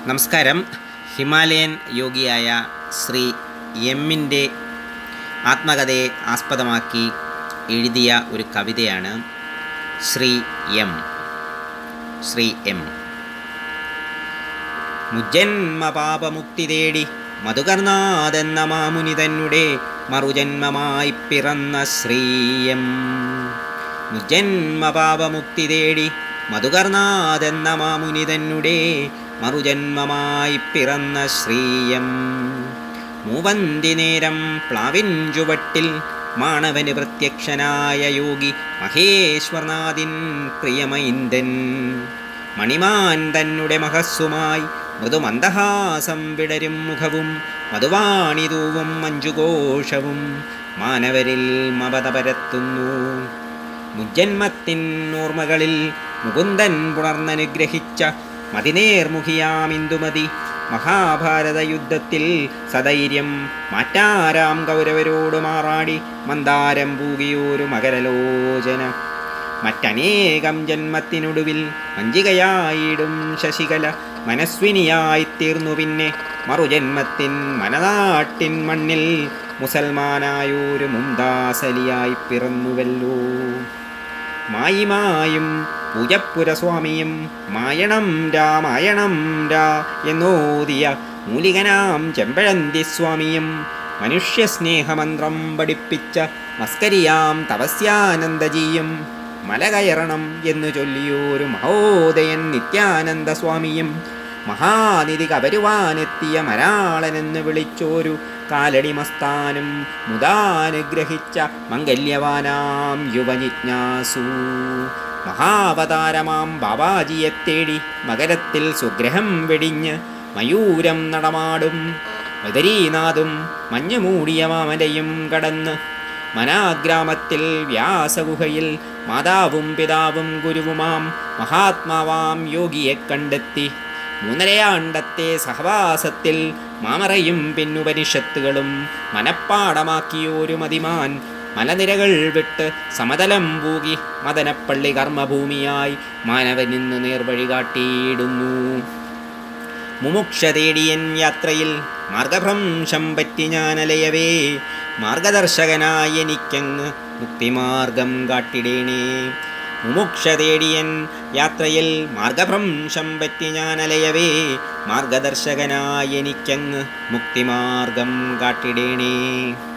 നമസ്കാരം ഹിമാലയൻ യോഗിയായ ശ്രീ എമ്മിൻ്റെ ആത്മകഥയെ ആസ്പദമാക്കി എഴുതിയ ഒരു കവിതയാണ് ശ്രീ എം ശ്രീ എം മുജ്ജന്മ പാപമുക്തി തേടി മധുകർണാതെന്ന മാമുനി തന്നെ മറുജന്മമായി പിറന്ന ശ്രീയം മുജ്ജന്മ പാപമുക്തി തേടി മധുകർണാതെന്ന മാമുനി തന്നെ മറുജന്മമായി പിറന്ന ശ്രീയം മൂവന്തി നേരം പ്ലാവിൻ ചുവട്ടിൽ മാണവന് പ്രത്യക്ഷനായ യോഗി മഹേശ്വർനാഥിൻ പ്രിയമൈന്ദൻ മണിമാൻ തന്നെ മഹസ്സുമായി മൃദുമന്ദഹാസം വിടരും മുഖവും മധുവാണിതൂവും മഞ്ജുഘോഷവും മാനവരിൽ മമത പരത്തുന്നു മുജ്ജന്മത്തിൻ ഓർമ്മകളിൽ മുകുന്ദൻ പുണർന്നനുഗ്രഹിച്ച മതിനേർമുഖിയാം ഇന്ദുമതി മഹാഭാരത യുദ്ധത്തിൽ സധൈര്യം മാറ്റാരാം കൗരവരോട് മാറാടി മന്ദാരം പൂകിയൊരു മകരലോചന മറ്റനേകം ജന്മത്തിനൊടുവിൽ മഞ്ചികയായിടും ശശികല മനസ്വിനിയായി തീർന്നു പിന്നെ മറുജന്മത്തിൻ മനനാട്ടിൻ മണ്ണിൽ മുസൽമാനായൊരു മുംദാസലിയായി പിറന്നുവല്ലോ മായിമായും പൂജപ്പുരസ്വാമിയും മായണം രാ മായണം രാ എന്നോദിയ മൂലികനാം ചെമ്പഴന്തി സ്വാമിയും മനുഷ്യസ്നേഹമന്ത്രം പഠിപ്പിച്ച മസ്കരിയാം തപസ്യാനന്ദജിയും മല കയറണം എന്നു ചൊല്ലിയൊരു മഹോദയൻ നിത്യാനന്ദ സ്വാമിയും മഹാനിധി കവരുവാനെത്തിയ മരാളനെന്ന് വിളിച്ചോരു കാലടിമസ്താനും മുതാനുഗ്രഹിച്ച മംഗല്യവാനാം യുവജിജ്ഞാസു മഹാവതാരമാം ബാബാജിയെ തേടി മകരത്തിൽ സുഗ്രഹം വെടിഞ്ഞ് മയൂരം നടമാടും ബദരീനാഥും മഞ്ഞുമൂടിയ മാമലയും കടന്ന് മനാഗ്രാമത്തിൽ വ്യാസഗുഹയിൽ മാതാവും പിതാവും ഗുരുവുമാം മഹാത്മാവാം യോഗിയെ കണ്ടെത്തി മൂന്നരയാണ്ടത്തെ സഹവാസത്തിൽ മാമറയും പിന്നുപനിഷത്തുകളും മനപ്പാടമാക്കിയൊരു മതിമാൻ മലനിരകൾ വിട്ട് സമതലം പൂകി മദനപ്പള്ളി കർമ്മഭൂമിയായി മാനവനിന്ന് നേർവഴി കാട്ടിയിടുന്നു മുമുക്ഷ തേടിയൻ യാത്രയിൽ മാർഗഭ്രംശം പറ്റി ഞാനലയവേ മാർഗദർശകനായി എനിക്കങ്ങ് മുക്തിമാർഗം കാട്ടിടേണേ മുമുക്ഷ തേടിയൻ യാത്രയിൽ മാർഗഭ്രംശം പറ്റി ഞാനലയവേ മാർഗദർശകനായി എനിക്കങ്ങ് മുക്തിമാർഗം കാട്ടിടേണേ